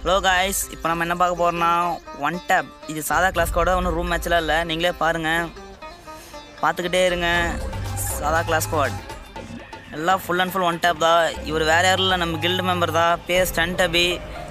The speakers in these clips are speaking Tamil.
ஹலோ காய்ஸ் இப்போ நம்ம என்ன பார்க்க போகிறோம்னா ஒன் டேப் இது சாதா கிளாஸ் கூட ஒன்றும் ரூம் மேட்ச்லாம் இல்லை நீங்களே பாருங்கள் பார்த்துக்கிட்டே இருங்க சாதா கிளாஸ் ஸ்குவாட் எல்லாம் full and full one tap தான் இவர் வேற யாரும் இல்லை நம்ம கில்டு மெம்பர் தான் பேர் ஸ்டன் டபி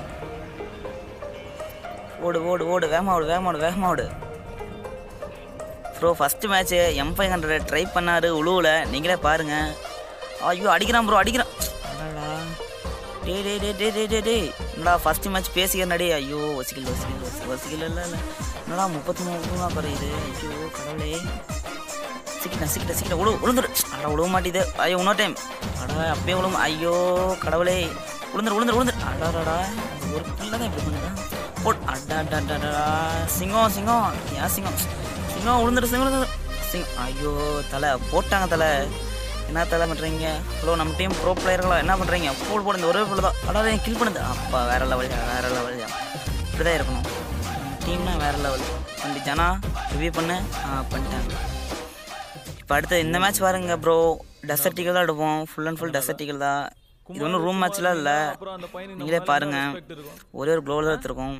ஓடு ஓடு ஓடு வேகமா ஓடு வேகமா ஓடு வேகமா ஓடு bro first match M five hundred try பண்ணார் உழுவில் நீங்களே பாருங்கள் ஐயோ அடிக்கிறான் ப்ரோ அடிக்கிறான் அடடா. டேய் டேய் டேய் டேய் டேய் டேய் டேய் என்னடா ஃபஸ்ட்டு மேட்ச் பேசிக்கிறனடே ஐயோ வசிக்கல வசிக்கல வசி வசிக்கல இல்லை இல்லை என்னடா முப்பத்தி மூணு தான் குறையுது ஐயோ கடவுளே சிக்கிட்டேன் சிக்கிட்டேன் சிக்கிட்டேன் உழு உளுந்துரு அடா உழுவ மாட்டேது ஐயோ இன்னொரு டைம் அடா அப்பயே உழுவும் ஐயோ கடவுளே உளுந்துரு உளுந்துரு உளுந்துரு அடாடா ஒரு பிள்ளை தான் இப்படி பண்ணுறேன் போட் அடா அடா அடா, அடா சிங்கம் சிங்கம் ஏன் சிங்கம் சிங்கம் உளுந்துரு சிங்கம் உளுந்துரு. சிங்கம் ஐயோ தலை போட்டாங்க தலை என்ன தலை பண்ணுறீங்க ஹலோ நம்ம டீம் ப்ரோ பிளேயர்களா என்ன பண்ணுறீங்க போல் போடு இந்த ஒரே போல தான் அடாவே கில் பண்ணுது அப்பா வேற லெவல் வேற லெவல் இப்படி தான் இருக்கணும் டீம்னா வேற லெவல் தம்பி ஜனா ரிவ்யூ பண்ணு ஆ பண்ணிட்டாங்க இப்போ அடுத்து இந்த மேட்ச் பாருங்க ப்ரோ டெசர்ட்டிகள் தான் எடுப்போம் ஃபுல் அண்ட் ஃபுல் டெசர்ட்டிகள் தான் இது ஒன்றும் ரூம் மேட்ச்லாம் இல்லை நீங்களே பாருங்க ஒரே ஒரு க்ளோவில் தான் எடுத்திருக்கோம்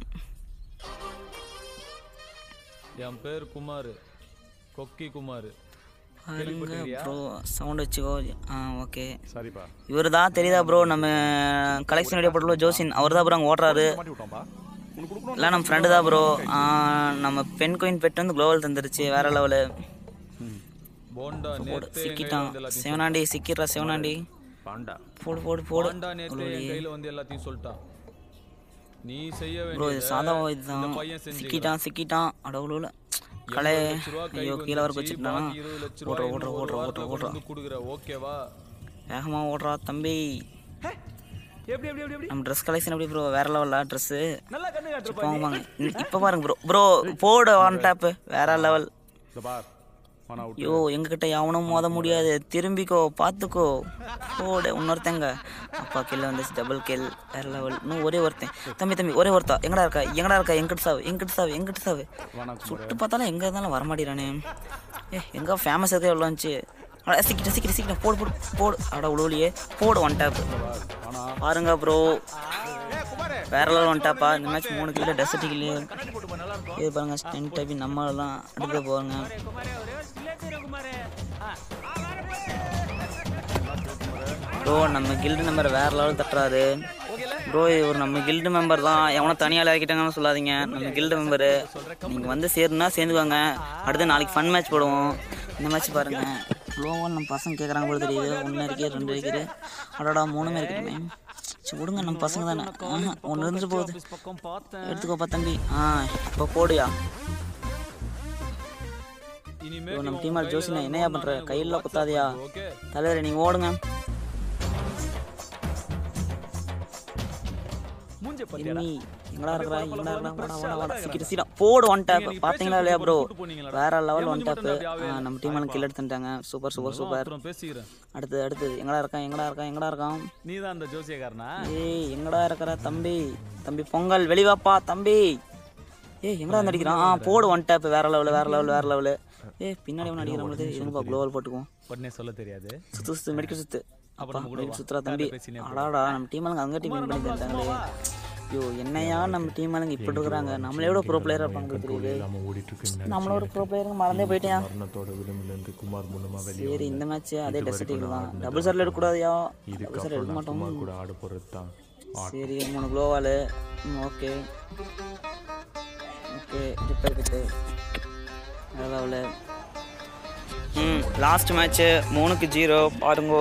என் பேர் குமார் கொக்கி குமார் பாருங்க ப்ரோ சவுண்ட் வச்சுக்கோ ஆ ஓகே சரிப்பா இவர் தான் தெரியுதா ப்ரோ நம்ம கலெக்ஷன் வீடியோ போட்டுள்ள ஜோசின் அவர் தான் ப்ரோ அங்கே ஓடுறாரு மாட்டி விட்டோம்ப்பா உனக்கு கொடுக்கணும் இல்லை நம்ம ஃப்ரெண்டு தான் ப்ரோ நம்ம பெண் கோயின் பெட் வந்து குளோவல் தந்துருச்சு வேற லெவலு போண்டா நேத்தே என் கையில சிக்கிட்டான் வந்து எல்லாத்தையும் சிவனாண்டி சிக்கிடுறா சிவனாண்டி பாண்டா போடு போடு போடு போண்டா நேத்தே என் கையில வந்து எல்லாத்தையும் சொல்லிட்டான் நீ செய்ய ப்ரோ இது வேண்டியது சாதா இதுதான் பையன் செஞ்சு சிக்கிட்டான் சிக்கிட்டான் அடவுல கலை ஐயோ கீழே வர வச்சுட்டான் இருபது லட்ச ஓடுற ரூபாய் ஓடுற இன்னும் ஒரு ஓடுற ஓடுற வாரத்துல ஓடுற கொண்டு வந்து கொடுக்குற ஓகேவா வேகமா ஓடுறா தம்பி எப்படி எப்படி எப்படி நம்ம ட்ரெஸ் கலெக்ஷன் எப்படி ப்ரோ வேற லெவலா ட்ரெஸ்ஸு நல்லா கண்ணு காட்டுற இப்போ வாங்க இப்போ பாருங்க ப்ரோ ப்ரோ போடு ஒன் டாப்பு வேற லெவல் இந்த பார் ஆனா அவுட் ஐயோ எங்ககிட்ட எவனும் மோத முடியாது திரும்பிக்கோ பார்த்துக்கோ போடு இன்னொருத்தங்க அப்பா கில்ல வந்துச்சு டபுள் கில் வேற லெவல் இன்னும் ஒரே ஒருத்தன் தம்பி தம்பி ஒரே ஒருத்தா எங்கடா இருக்கா எங்கடா இருக்கா எங்கிட்ட சாவு எங்கிட்ட சாவு எங்கிட்ட சாவு வேணாம் சுட்டு பார்த்தாலும் எங்கே இருந்தாலும் வரமாட்டேறானே ஏ எங்கே ஃபேமஸ் இருக்கே எவ்வளோ வந்துச்சு அட சிக்கிட்ட சிக்கிட்ட சிக்கிட்ட போடு போடு போடு அட உழுவலியே போடு ஒன் டாப் ஆனா பாருங்க ப்ரோ வேற லெவல் ஒன் டாப்பா இந்த மேட்ச் மூணு கிலோ டெசர்ட் கிலோ இது பாருங்க ஸ்டென் டைப் நம்மளாம் அடுத்து போவாங்க ப்ரோ நம்ம கில்டு நம்பர் வேற லெவல் தட்டுறாரு ப்ரோ இவர் நம்ம கில்டு மெம்பர் தான் எவனோ தனியால் இறக்கிட்டாங்கன்னு சொல்லாதீங்க நம்ம கில்டு மெம்பரு நீங்கள் வந்து சேருனா சேர்ந்துக்கோங்க அடுத்து நாளைக்கு ஃபன் மேட்ச் போடுவோம் இந்த மேட்ச் பாருங்க லோவால் நம்ம பசங்க கேட்குறாங்க போல தெரியுது ஒன்று இருக்குது ரெண்டு இருக்குது அடடா மூணுமே இருக்குது சரி விடுங்க நம்ம பசங்க தானே ஒன்று இருந்துட்டு போகுது பக்கம் பார்த்தேன் எடுத்துக்கோப்பா தம்பி ஆ இப்போ போடுயா இனிமே ஐயோ, நம்ம டீமால் ஜோசினா என்னையா பண்ணுற கையில் குத்தாதையா ஓகே தலைவரே நீங்கள் ஓடுங்க மூஞ்ச இனிமி எங்கடா இருக்கிறா எங்கடா இருக்கிறா வாடா வாடா வாடா சீக்கிரம் சீக்கிரம் போடு ஒன் டேப் பார்த்தீங்களா இல்லையா ப்ரோ வேற லெவல் ஒன் டேப்பு நம்ம டீமாலும் கில் எடுத்துட்டாங்க சூப்பர் சூப்பர் சூப்பர் அப்புறம் பேசிக்கிறேன் அடுத்தது அடுத்தது எங்கடா இருக்கான் எங்கடா இருக்கான் எங்கடா இருக்கான் நீ தான் அந்த ஜோசியக்காரனா ஏய் எங்கடா இருக்கிற தம்பி தம்பி பொங்கல் வெளிவாப்பா தம்பி ஏய் எங்கடா வந்து அடிக்கிறான் ஆ போடு ஒன் டேப் வேற லெவல் வேற லெவல் வேற லெவல் ஏய் பின்னாடி ஒன்று அடிக்கிறவங்களுக்கு இதுப்பா க்ளோவல் போட்டுக்குவோம் உடனே சொல்ல தெரியாது சுத்து சுத்து மெடிக்கல் சுத்து அப்பா மெடிக்கல் சுத்துறா தம்பி அடாடா நம்ம டீம் ஆளுங்க அங்கே டீம் பண்ணி தந்தாங்களே ஐயோ என்னையா நம்ம டீம் ஆளுங்க இப்படி இருக்கிறாங்க நம்மளே விட ப்ரோ பிளேயர் இருப்பாங்க தெரியுது நம்ம ஓடிட்டு இருக்கு நம்மள ஒரு ப்ரோ பிளேயருங்க மறந்தே போயிட்டேன் மரணத்தோட விளிம்பிலிருந்து குமார் மூலமா வெளியே சரி இந்த மேட்ச் அதே டெசர்ட்டிகள் தான் டபுள் சார்ல எடுக்கக்கூடாதுயா டபுள் சார் எடுக்க மாட்டோம் குமார் கூட ஆட போறது தான் சரி மூணு க்ளோவால் okay okay repair kit level ம் லாஸ்ட் மேட்ச்சு மூணுக்கு ஜீரோ பாருங்கோ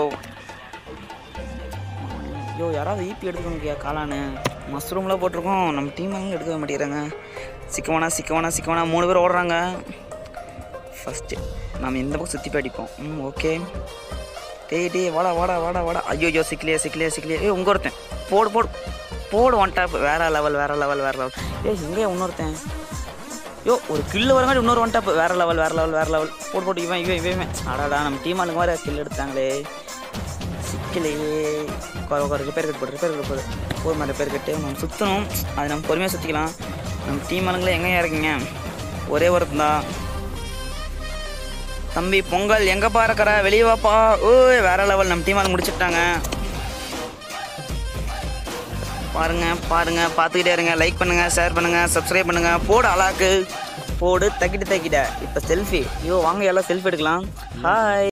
ஐயோ யாராவது ஈபி எடுத்துக்கோங்கய்யா காளானு மஷ்ரூம்லாம் போட்டிருக்கோம் நம்ம டீம் எல்லாம் எடுக்கவே மாட்டேங்கிறாங்க சிக்கவனா சிக்கவனா சிக்கவனா மூணு பேர் ஓடுறாங்க ஃபஸ்ட்டு நம்ம இந்த பக்கம் சுற்றி போய் அடிப்போம் ம் ஓகே டேய் டேய் வாடா வாடா வாடா வாடா ஐயோ ஐயோ சிக்கலையே சிக்கலையே சிக்கலையே ஏய் உங்க ஒருத்தன் போடு போடு போடு ஒன் டாப் வேற லெவல் வேற லெவல் வேற லெவல் ஏய் எங்கே இன்னொருத்தன் யோ ஒரு கில்லு வரங்காட்டி இன்னொரு ஒன் டாப் வேற லெவல் வேற லெவல் வேற லெவல் போட்டு போட்டு இவன் இவன் இவன் இவன் அடாடா நம்ம டீம் ஆளுங்க வேற கில் எடுத்தாங்களே சிக்கலையே குறை குறை ரிப்பேர் கட் போட்டு ரிப்பேர் கட் போடு போர் மாதிரி ரிப்பேர் கட்டு நம்ம சுற்றணும் அது நம்ம பொறுமையாக சுற்றிக்கலாம் நம்ம டீம் ஆளுங்களே எங்கேயா இருக்கீங்க ஒரே ஒருத்தன் தான் தம்பி பொங்கல் எங்கப்பா இருக்கிற வெளியே வாப்பா ஓய் வேற லெவல் நம்ம டீம் ஆளுங்க முடிச்சுட்டாங்க பாருங்க பாருங்க பார்த்துக்கிட்டே இருங்க லைக் பண்ணுங்க ஷேர் பண்ணுங்க சப்ஸ்கிரைப் பண்ணுங்க போடு அலாக்கு போடு தக்கிட்டு தக்கிட்ட இப்போ செல்ஃபி ஐயோ வாங்க எல்லாம் செல்ஃபி எடுக்கலாம் ஹாய்